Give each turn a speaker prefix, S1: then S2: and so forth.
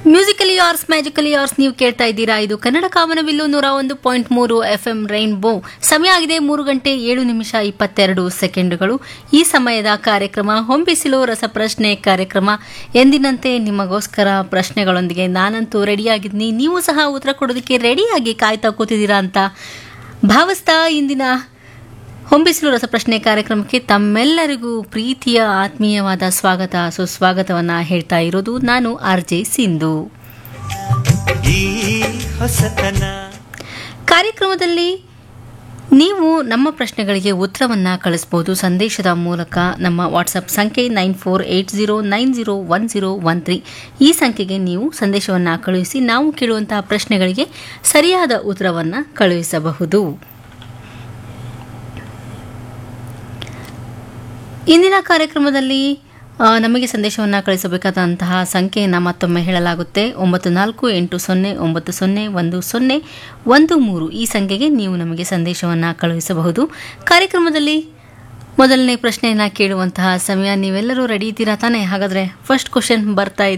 S1: musically hours magically hours ನೀವು ಕೇಳ್ತಾ ಇದ್ದೀರಾ ಇದು ಕನ್ನಡ ಕಾಮನಬಿಲ್ಲು ನೂರ ಒಂದು ಪಾಯಿಂಟ್ ಮೂರು ಎಫ್ ಎಂ ರೈನ್ಬೋ ಸಮಯ ಆಗಿದೆ ಮೂರು ಗಂಟೆ ಏಳು ನಿಮಿಷ ಇಪ್ಪತ್ತೆರಡು ಸೆಕೆಂಡುಗಳು ಈ ಸಮಯದ ಕಾರ್ಯಕ್ರಮ ಹೊಂಬಿಸಿಲು ರಸಪ್ರಶ್ನೆ ಕಾರ್ಯಕ್ರಮ ಎಂದಿನಂತೆ ನಿಮಗೋಸ್ಕರ ಪ್ರಶ್ನೆಗಳೊಂದಿಗೆ ನಾನಂತೂ ರೆಡಿಯಾಗಿದ್ದೀನಿ ನೀವು ಸಹ ಉತ್ತರ ಕೊಡೋದಕ್ಕೆ ರೆಡಿಯಾಗಿ ಕಾಯ್ತಾ ಕೂತಿದ್ದೀರಾ ಅಂತ ಭಾವಿಸ್ತಾ ಇಂದಿನ ಹೊಂಬಿಸಿಲು ರಸಪ್ರಶ್ನೆ ಕಾರ್ಯಕ್ರಮಕ್ಕೆ ತಮ್ಮೆಲ್ಲರಿಗೂ ಪ್ರೀತಿಯ ಆತ್ಮೀಯವಾದ ಸ್ವಾಗತ ಸುಸ್ವಾಗತವನ್ನ ಹೇಳ್ತಾ ಇರೋದು ನಾನು ಆರ್ ಜೆ ಸಿಂಧು
S2: ಈ ಹೊಸತನ
S1: ಕಾರ್ಯಕ್ರಮದಲ್ಲಿ ನೀವು ನಮ್ಮ ಪ್ರಶ್ನೆಗಳಿಗೆ ಉತ್ತರವನ್ನು ಕಳಿಸ್ಬೋದು ಸಂದೇಶದ ಮೂಲಕ ನಮ್ಮ ವಾಟ್ಸಪ್ ಸಂಖ್ಯೆ nine four eight zero nine zero one zero one three ಈ ಸಂಖ್ಯೆಗೆ ನೀವು ಸಂದೇಶವನ್ನು ಕಳುಹಿಸಿ ನಾವು ಕೇಳುವಂತಹ ಪ್ರಶ್ನೆಗಳಿಗೆ ಸರಿಯಾದ ಉತ್ತರವನ್ನು ಕಳುಹಿಸಬಹುದು ಇಂದಿನ ಕಾರ್ಯಕ್ರಮದಲ್ಲಿ ಆ, ನಮಗೆ ಸಂದೇಶವನ್ನು ಕಳಿಸಬೇಕಾದಂತಹ ಸಂಖ್ಯೆಯನ್ನು ಮತ್ತೊಮ್ಮೆ ಹೇಳಲಾಗುತ್ತೆ ಒಂಬತ್ತು ನಾಲ್ಕು ಎಂಟು ಸೊನ್ನೆ ಒಂಬತ್ತು ಸೊನ್ನೆ ಒಂದು ಸೊನ್ನೆ ಒಂದು ಮೂರು ಈ ಸಂಖ್ಯೆಗೆ ನೀವು ನಮಗೆ ಸಂದೇಶವನ್ನು ಕಳುಹಿಸಬಹುದು ಕಾರ್ಯಕ್ರಮದಲ್ಲಿ ಮೊದಲನೇ ಪ್ರಶ್ನೆಯನ್ನು ಕೇಳುವಂತಹ ಸಮಯ ನೀವೆಲ್ಲರೂ ರೆಡಿ ಇದ್ದೀರಾ ತಾನೇ ಹಾಗಾದರೆ ಫಸ್ಟ್ ಕ್ವಶನ್ ಬರ್ತಾ ಇದೆ